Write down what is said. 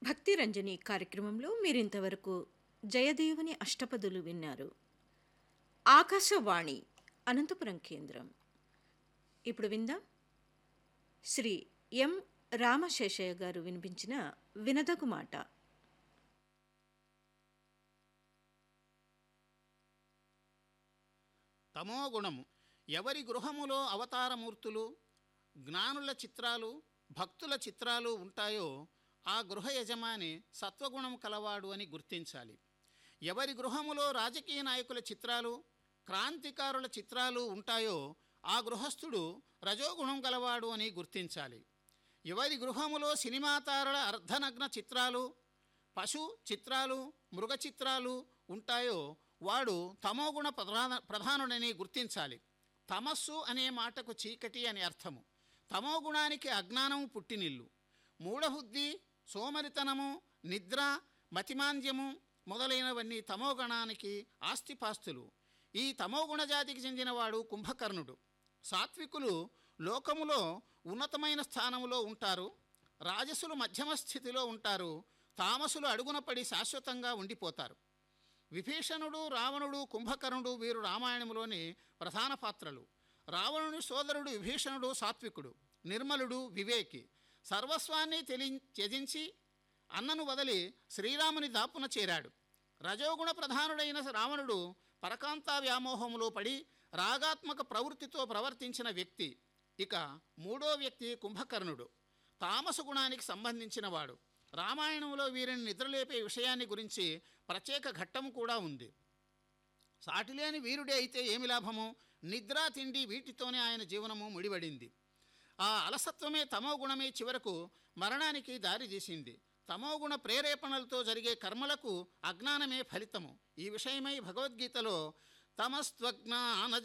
భక్తి రంజని కార్యక్రమంలో మీరింతవరకు జయదేవుని అష్టపదులు విన్నారు ఆకాశవాణి అనంతపురం కేంద్రం ఇప్పుడు విందాం శ్రీ ఎం రామశేషయ్య గారు వినిపించిన వినదగు మాట తమోగుణము ఎవరి గృహములో అవతారమూర్తులు జ్ఞానుల చిత్రాలు భక్తుల చిత్రాలు ఉంటాయో ఆ గృహ యజమాని సత్వగుణం కలవాడు అని గుర్తించాలి ఎవరి గృహములో రాజకీయ నాయకుల చిత్రాలు క్రాంతికారుల చిత్రాలు ఉంటాయో ఆ గృహస్థుడు రజోగుణం గలవాడు అని గుర్తించాలి ఎవరి గృహములో సినిమా తారల అర్ధనగ్న చిత్రాలు పశు చిత్రాలు మృగ చిత్రాలు ఉంటాయో వాడు తమోగుణ ప్రధాన ప్రధానుడని గుర్తించాలి తమస్సు అనే మాటకు చీకటి అని అర్థము తమోగుణానికి అజ్ఞానము పుట్టినిల్లు మూఢబుద్ధి సోమరితనము నిద్ర మతిమాంద్యము మొదలైనవన్నీ తమోగణానికి ఆస్తిపాస్తులు ఈ తమోగుణ జాతికి చెందినవాడు కుంభకర్ణుడు సాత్వికులు లోకములో ఉన్నతమైన స్థానములో ఉంటారు రాజసులు మధ్యమ స్థితిలో ఉంటారు తామసులు అడుగున పడి శాశ్వతంగా ఉండిపోతారు విభీషణుడు రావణుడు కుంభకర్ణుడు వీరు రామాయణంలోని ప్రధాన పాత్రలు రావణుని సోదరుడు విభీషణుడు సాత్వికుడు నిర్మలుడు వివేకి సర్వస్వాన్ని తెలి త్యజించి అన్నను వదిలి శ్రీరాముని దాపున చేరాడు రజోగుణ ప్రధానుడైన రావణుడు పరకాంతా వ్యామోహములో పడి రాగాత్మక ప్రవృత్తితో ప్రవర్తించిన వ్యక్తి ఇక మూడో వ్యక్తి కుంభకర్ణుడు తామస గుణానికి సంబంధించినవాడు రామాయణంలో వీరిని నిద్రలేపే విషయాన్ని గురించి ప్రత్యేక ఘట్టం కూడా ఉంది సాటిలేని వీరుడే అయితే ఏమి లాభము నిద్ర తిండి వీటితోనే ఆయన జీవనము ముడిపడింది ఆ అలసత్వమే తమో గుణమే చివరకు మరణానికి దారి చేసింది తమోగుణ ప్రేరేపణలతో జరిగే కర్మలకు అజ్ఞానమే ఫలితము ఈ విషయమై భగవద్గీతలో తమస్త్వజ్ఞాన